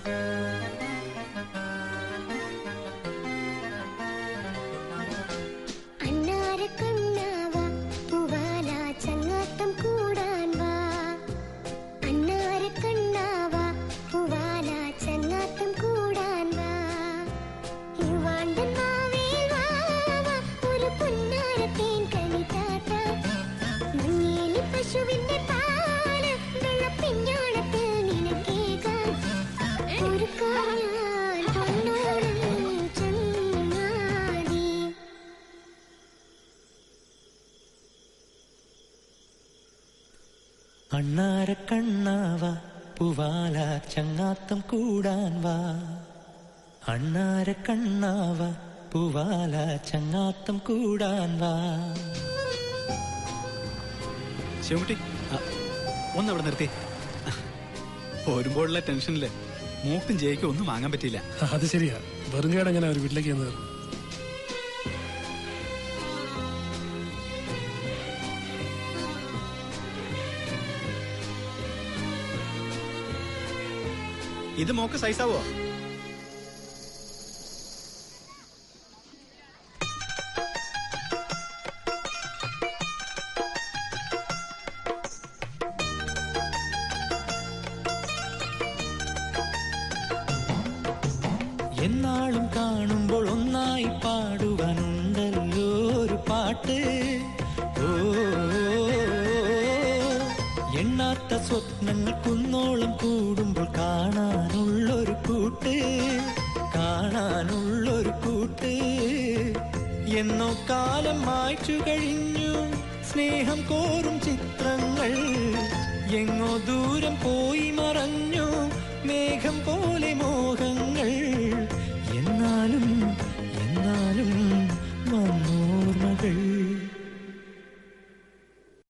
അന്നാര കണ്ണാവ പൂവാല ചങ്ങാത്തം കൂടാൻ വാ അന്നാര കണ്ണാവ പൂവാല ചങ്ങാത്തം കൂടാൻ വാ ഇവാണ്ടൻ മാവേൽ വാ, വാ, ഒരു പൊന്നാര തേൻ കണിതാത്ത മഞ്ഞേലി പശുവിന്റെ പാല് വെള്ളപ്പിഞ്ഞോണത്തിൽ നിനക്കേകാൻ ഒരു കായാൽ പൊന്നോളം ചങ്ങാതി അണ്ണാര കണ്ണാവ പൂവാല ചങ്ങാത്തം കൂടാൻ വാ അണ്ണാര കണ്ണാവ പൂവാല ചങ്ങാത്തം കൂടാൻ വാ ശിവൻകുട്ടി ഒന്ന് അവിടെ നിർത്തി പോരുമ്പോഴുള്ള ടെൻഷനില് മൂക്കും ജയിക്കും ഒന്നും വാങ്ങാൻ പറ്റിയില്ല അത് ശരിയാ വെറും കേട് എങ്ങനെ ഒരു വീട്ടിലേക്ക് ചെന്നത് ഇത് മോക്ക് സൈസാവോ എന്നാളും കാണുമ്പോൾ ഒന്നായി പാടുവാനുണ്ടല്ലോ ഒരു പാട്ട് ഓ എണ്ണാത്ത സ്വപ്നങ്ങൾ കുന്നോളം കൂടുമ്പോൾ കാണാനുള്ളൊരു കൂട്ട് കാണാനുള്ളൊരു കൂട്ട് എന്നോ കാലം മായ്ച്ചു കഴിഞ്ഞു സ്നേഹം കോറും ചിത്രങ്ങൾ എങ്ങോ ദൂരം പോയി മറഞ്ഞു മേഘം പോലെ മോ